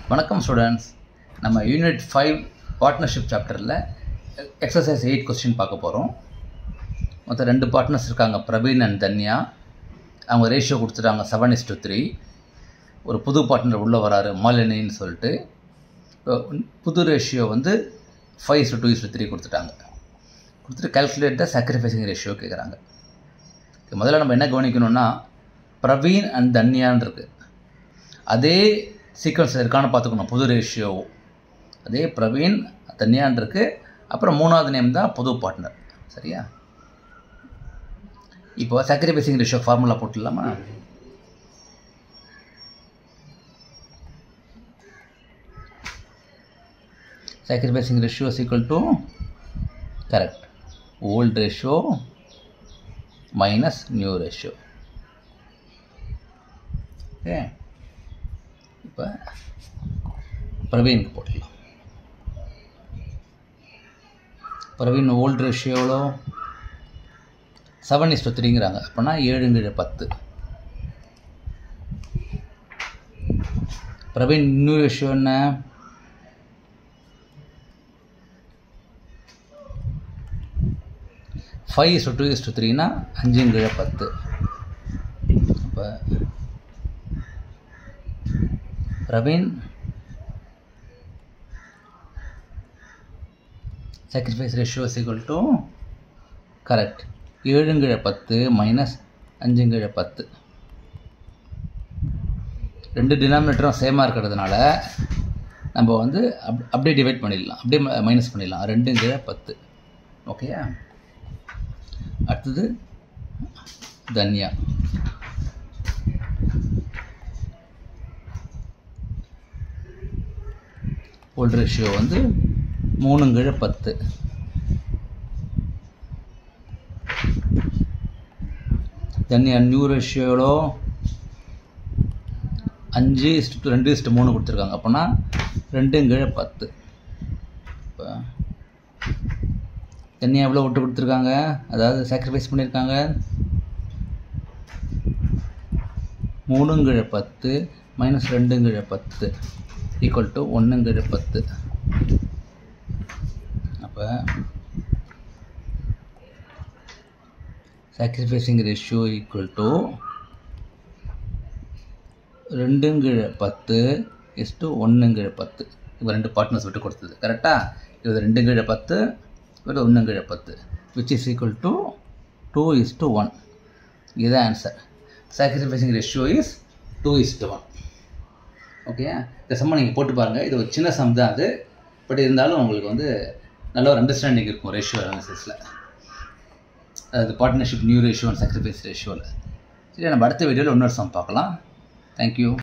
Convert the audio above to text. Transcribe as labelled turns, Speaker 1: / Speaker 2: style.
Speaker 1: வணக்கம் ஸ்டூடெண்ட்ஸ் நம்ம unit five partnership சாப்டரில் எக்ஸசைஸ் எயிட் கொஸ்டின் பார்க்க போகிறோம் மொத்தம் ரெண்டு பார்ட்னர்ஸ் இருக்காங்க பிரவீன் அண்ட் தன்யா அவங்க ரேஷியோ கொடுத்துட்டாங்க செவன் இஸ் டு த்ரீ ஒரு புது பார்ட்னர் உள்ளே வராரு மாலினின்னு சொல்லிட்டு இப்போ புது ரேஷியோ வந்து five is two is three கொடுத்துட்டாங்க கொடுத்துட்டு கால்குலேட் த சாக்ரிஃபைசிங் ரேஷியோ கேட்குறாங்க முதல்ல நம்ம என்ன கவனிக்கணும்னா பிரவீன் அண்ட் தன்யான் இருக்குது அதே சீக்வன்ஸ் இருக்கான்னு பார்த்துக்கணும் புது ரேஷியோ அதே பிரவீன் தன்யான் இருக்கு அப்புறம் மூணாவது நேம் தான் புது பார்ட்னர் சரியா இப்போ சாக்ரிஃபைசிங் ரேஷியோ ஃபார்முலா போட்டுடலாமா sacrificing ratio is equal to correct old ratio minus new ratio okay இப்போ பிரவீனுக்கு போட்டுடலாம் பிரவீன் ஓல்டு ரேஷியோ எவ்வளோ செவன் இஸ் த்ரீங்கிறாங்க அப்போனா ஏழுங்கிற பத்து பிரவீன் நியூ ரேஷியோ என்ன five is two is to த்ரீனா அஞ்சுங்கிற பத்து அப்போ Praveen sacrifice ratio is equal to correct ஏழுங்கிற பத்து மைனஸ் அஞ்சுங்கிற பத்து ரெண்டு டினாமினேட்டரும் சேமாக இருக்கிறதுனால நம்ம வந்து அப் அப்படியே டிவைட் பண்ணிடலாம் அப்படியே மைனஸ் பண்ணிடலாம் ரெண்டுங்கிற பத்து ஓகேயா அடுத்தது தன்யா ஓல்ட் ரேஷியோ வந்து மூணுங்கிழ பத்து தன்யா நியூ ரேஷியோலோ அஞ்சு இஸ்ட்டு ரெண்டு இஸ்ட்டு மூணு கொடுத்துருக்காங்க அப்போனா ரெண்டுங்கிழ பத்து இப்போ தண்ணியை எவ்வளோ விட்டு கொடுத்துருக்காங்க அதாவது சாக்ரிஃபைஸ் பண்ணியிருக்காங்க மூணுங்கிழ பத்து மைனஸ் ரெண்டுங்கிழ பத்து ஈக்குவல் டு ஒன்றுங்கிழ பத்து அப்போ சாக்ரிஃபைசிங் ரேஷியோ ஈக்குவல் டு ரெண்டுங்கிழ பத்து இஸ் டு ஒன்றுங்கிழ பத்து இப்போ ரெண்டு பார்ட்னர்ஸ் விட்டு கொடுத்தது கரெக்டாக இது ரெண்டுங்கிழ பத்து இது ஒன்றுங்கிழ பத்து which is equal to two is to one இதுதான் answer sacrificing ratio is two is to one okay இந்த சம்ம நீங்கள் போட்டு பாருங்கள் இது ஒரு சின்ன சம் தான் அது பட் இருந்தாலும் உங்களுக்கு வந்து நல்ல ஒரு அண்டர்ஸ்டாண்டிங் இருக்கும் ரேஷியோ அனாலிசிஸில் அதாவது partnership new ratio and sacrifice ரேஷியோவில் சரி நம்ம அடுத்த வீடியோவில் இன்னொரு சம் பார்க்கலாம் தேங்க்யூ